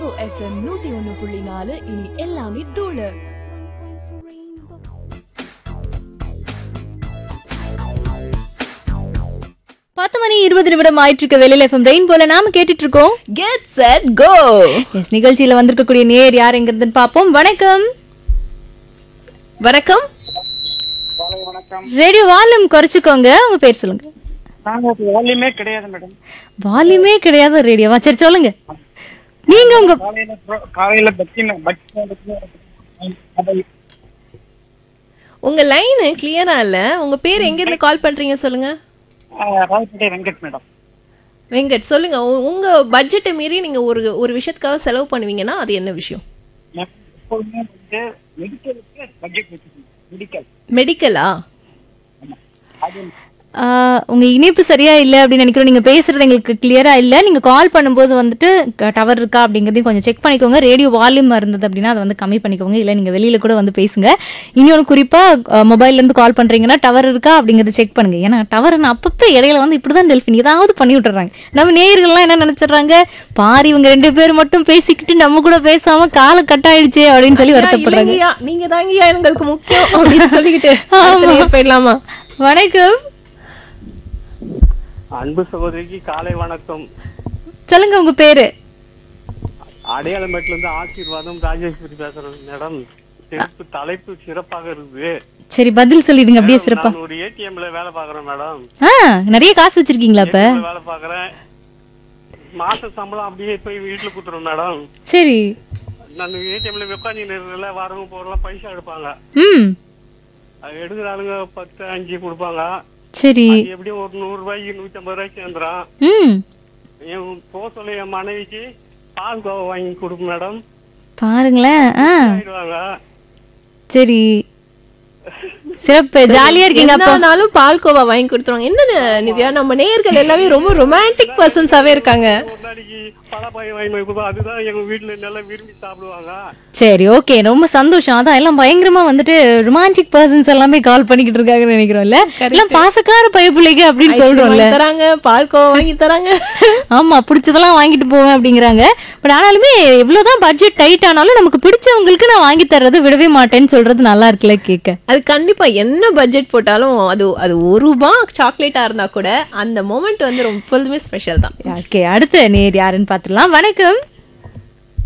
rainbow FM நூத்தி ஒன்னு புள்ளி நாலு இனி எல்லாமே தூளு பத்து மணி இருபது நிமிடம் ஆயிட்டு இருக்க வெளியில எஃப்எம் ரெயின் போல நாம கேட்டுட்டு இருக்கோம் கெட் செட் கோ எஸ் நிகழ்ச்சியில வந்திருக்கக்கூடிய நேர் யாருங்கிறதுன்னு பாப்போம் வணக்கம் வணக்கம் ரேடியோ வால்யூம் குறைச்சுக்கோங்க உங்க பேர் சொல்லுங்க நாங்க வால்யூமே கிடையாது மேடம் வால்யூமே கிடையாது ரேடியோவா சரி சொல்லுங்க நீங்க உங்க காலையில pro- காலையில பக்தி பக்தி உங்க லைன் கிளியரா இல்ல உங்க பேர் எங்க இருந்து கால் பண்றீங்க சொல்லுங்க ராயப்பேட்டை வெங்கட் மேடம் வெங்கட் சொல்லுங்க உ- உங்க பட்ஜெட்டை மீறி நீங்க ஒரு ஒரு விஷயத்துக்காக செலவு பண்ணுவீங்கன்னா அது என்ன விஷயம் நான் எப்போதுமே வந்து மெடிக்கலுக்கு பட்ஜெட் வச்சுக்கணும் மெடிக்கல் மெடிக்கலா அது ஆ, உங்க இணைப்பு சரியா இல்ல அப்படின்னு நினைக்கிறோம் நீங்க பேசுறது எங்களுக்கு கிளியரா இல்ல நீங்க கால் பண்ணும்போது வந்துட்டு டவர் இருக்கா அப்படிங்கறதையும் கொஞ்சம் செக் பண்ணிக்கோங்க ரேடியோ வால்யூம் இருந்தது அப்படின்னா அதை வந்து கம்மி பண்ணிக்கோங்க இல்ல நீங்க வெளியில கூட வந்து பேசுங்க இன்னொன்று குறிப்பா மொபைல்ல இருந்து கால் பண்றீங்கன்னா டவர் இருக்கா அப்படிங்கறத செக் பண்ணுங்க ஏன்னா டவர் அப்பப்ப இடையில வந்து இப்படிதான் டெல்பின் ஏதாவது பண்ணி விட்டுறாங்க நம்ம நேயர்கள்லாம் என்ன நினைச்சிடுறாங்க பாரி இவங்க ரெண்டு பேர் மட்டும் பேசிக்கிட்டு நம்ம கூட பேசாம காலை கட் ஆயிடுச்சே அப்படின்னு சொல்லி வருத்தப்படுறாங்க இல்லைங்கய்யா, நீங்க தாங்கய்யா எங்களுக்கு முக்கியம் அப்படின்னு சொல்லிக்கிட்டு அடுத்த நேர் போயிடலாமா வணக்கம் அன்பு சகோதரிக்கு காலை வணக்கம் சொல்லுங்க உங்க பேரு அடையாளமேட்டுல இருந்து ஆசீர்வாதம் ராஜேஸ்வரி பேசுறேன் மேடம் சிறப்பு தலைப்பு சிறப்பாக இருக்குது சரி பதில் சொல்லிடுங்க அப்படியே சிறப்பா நான் ஒரு ஏடிஎம்ல வேலை பாக்குறேன் மேடம் ஆ நிறைய காசு வச்சிருக்கீங்களா இப்ப ATM ல வேலை பாக்குறேன் மாச சம்பளம் அப்படியே போய் வீட்டுல குடுத்துறோம் மேடம் சரி நான் ஏடிஎம்ல உட்காந்து நேரத்துல வரவங்க போறலாம் பைசா எடுப்பாங்க ம் அது எடுக்கிற ஆளுங்க பத்து அஞ்சு கொடுப்பாங்க சரி அது எப்படியும் ஒரு நூறு ரூபாய்க்கு நூத்தி ஐம்பது ரூபாய்க்கு சேர்ந்துடும் ம் என் போக சொல்ல என் மனைவிக்கு பால் கோவா வாங்கி கொடுக்கும் மேடம் பாருங்களேன் ஆ ஆயிடுவாங்க சரி சிறப்பு ஜாலியா இருக்கீங்க அப்போ என்னானாலும் பால்கோவா வாங்கி கொடுத்துருவாங்க என்ன நிவ்யா நம்ம நேயர்கள் எல்லாமே ரொம்ப ரொமான்டிக் பர்சன்ஸாவே இருக்காங்க ஒரு நாளைக்கு பழப்பாய் வாங்கி போய் கொடுப்போம் அதுதான் எங்க வீட்டுல நல்லா விரும்பி சாப்பிடுவாங்க சரி ஓகே ரொம்ப சந்தோஷம் அதான் எல்லாம் பயங்கரமா வந்துட்டு ரொமான்டிக் பர்சன்ஸ் எல்லாமே கால் பண்ணிக்கிட்டு இருக்காங்கன்னு நினைக்கிறோம்ல எல்லாம் பாசக்கார பயப்பிள்ளைங்க அப்படின்னு சொல்றோம்ல வாங்கி தராங்க பால்கோவா வாங்கி தராங்க ஆமா பிடிச்சதெல்லாம் வாங்கிட்டு போவேன் அப்படிங்கிறாங்க பட் ஆனாலுமே எவ்வளவுதான் பட்ஜெட் டைட் ஆனாலும் நமக்கு பிடிச்சவங்களுக்கு நான் வாங்கி தர்றது விடவே மாட்டேன்னு சொல்றது நல்லா இருக்குல்ல கேட்க அது கண்டிப்பா என்ன பட்ஜெட் போட்டாலும் அது அது ஒரு ரூபாய் சாக்லேட்டா இருந்தா கூட அந்த மொமெண்ட் வந்து ரொம்ப எப்பொழுதுமே ஸ்பெஷல் தான் ஓகே அடுத்த நேர் யாருன்னு பார்த்துடலாம் வணக்கம்